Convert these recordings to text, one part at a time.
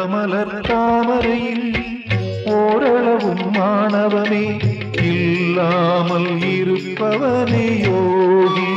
உள்ளமலர் தாமரையில் ஓரளவும் மாணவனே இல்லாமல் இருப்பவனே யோகி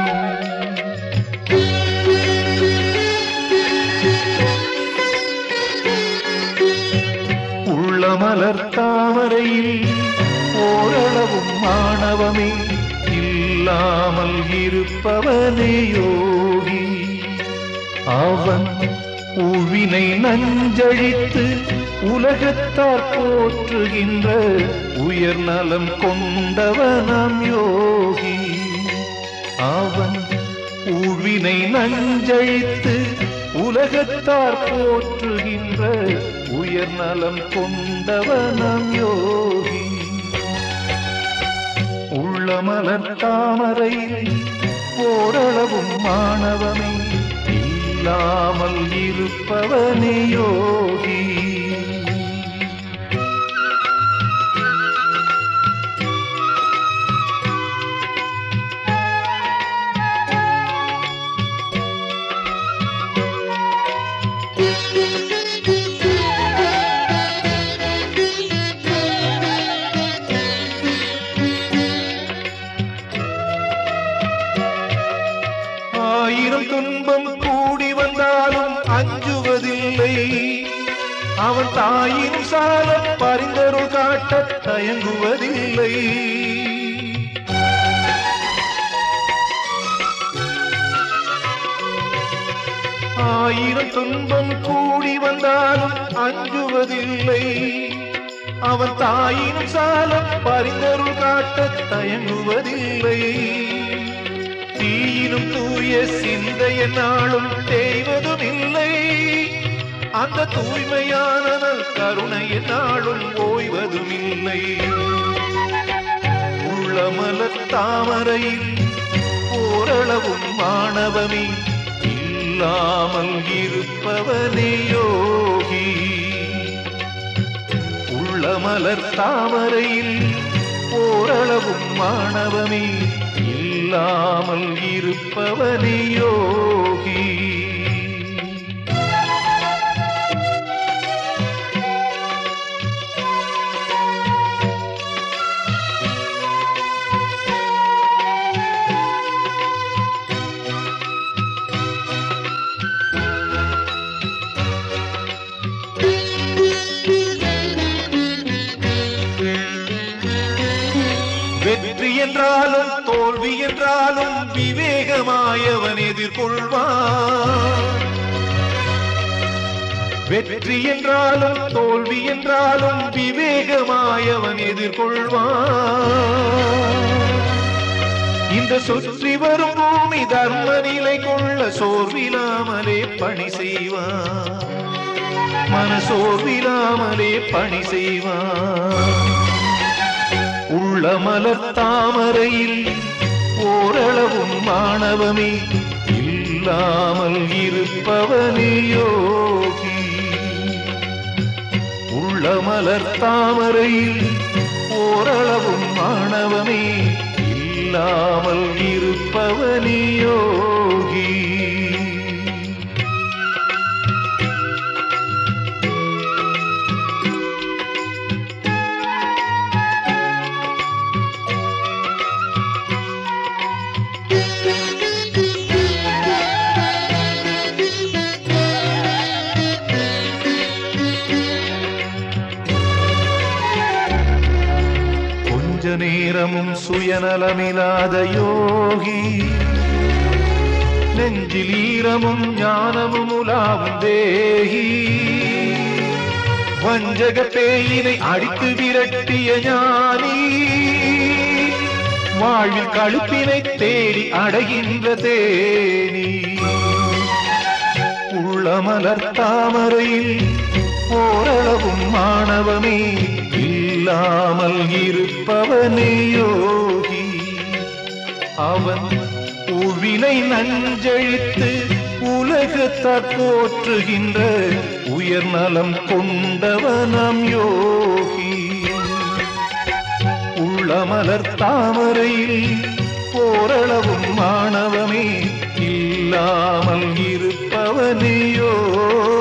உள்ளமலர் தாமரையில் ஓரளவும் மாணவமே இல்லாமல் இருப்பவனே யோகி அவன் உவினை நஞ்சழித்து உலகத்தார் போற்றுகின்ற உயர் நலம் கொண்டவனாம் யோகி அவன் உவினை நஞ்சழித்து உலகத்தார் போற்றுகின்ற உயர் நலம் கொண்டவனாம் யோகி உள்ளமலர் தாமரையில் ஓரளவும் மாணவமே இல்லாமல் இருப்பவனே யோகி ஆயிரம் துன்பம் கூடி வந்தாலும் அஞ்சுவதில்லை அவன் தாயின் சால பரிந்தருள் காட்ட தயங்குவதில்லை ஆயிரம் துன்பம் கூடி வந்தாலும் அஞ்சுவதில்லை அவன் தாயின் சால பரிந்தருள் காட்ட தயங்குவதில்லை தீயினும் தூய சிந்தைய நாளும் தேய்வதும் இல்லை அந்த தூய்மையான நல் கருணைய நாளும் ஓய்வதும் இல்லை உள்ளமலர் தாமரையில் ஓரளவும் மாணவமே இல்லாமல் இருப்பவனே யோகி உள்ளமலர் தாமரையில் ஓரளவும் மாணவமே இல்லாமல் இருப்பவனே யோகி வெற்றி என்றாலும் தோல்வி என்றாலும் விவேகமாயவன் எதிர்கொள்வான் வெற்றி என்றாலும் தோல்வி என்றாலும் விவேகமாயவன் எதிர்கொள்வான் இந்த சுற்றி வரும் பூமி தர்ம நிலை கொள்ள சோர்விலாமலே பணி செய்வான் மனசோர்விலாமலே பணி செய்வான் உள்ள மலர் தாமரையில் ஓரளவும் மாணவமே இல்லாமல் இருப்பவனே யோகி உள்ள மலர் தாமரையில் ஓரளவும் மாணவமே இல்லாமல் இருப்பவனே யோகி கொஞ்ச நேரமும் சுயநலமில்லாத யோகி நெஞ்சில் ஈரமும் ஞானமும் உலாவும் தேகி வஞ்சக பேயினை அடித்து விரட்டிய ஞானி வாழ்வில் கழுப்பினை தேடி அடைகின்ற தேனி உள்ளமலர் தாமரையில் ஓரளவும் மாணவமே இல்லாமல் இருப்பவனே யோகி அவன் உவினை நஞ்சழித்து உலகத்தார் போற்றுகின்ற உயர் நலம் கொண்டவனம் யோகி உள்ளமலர் தாமரையில் ஓரளவும் மாணவமே இல்லாமல் இருப்பவனே யோகி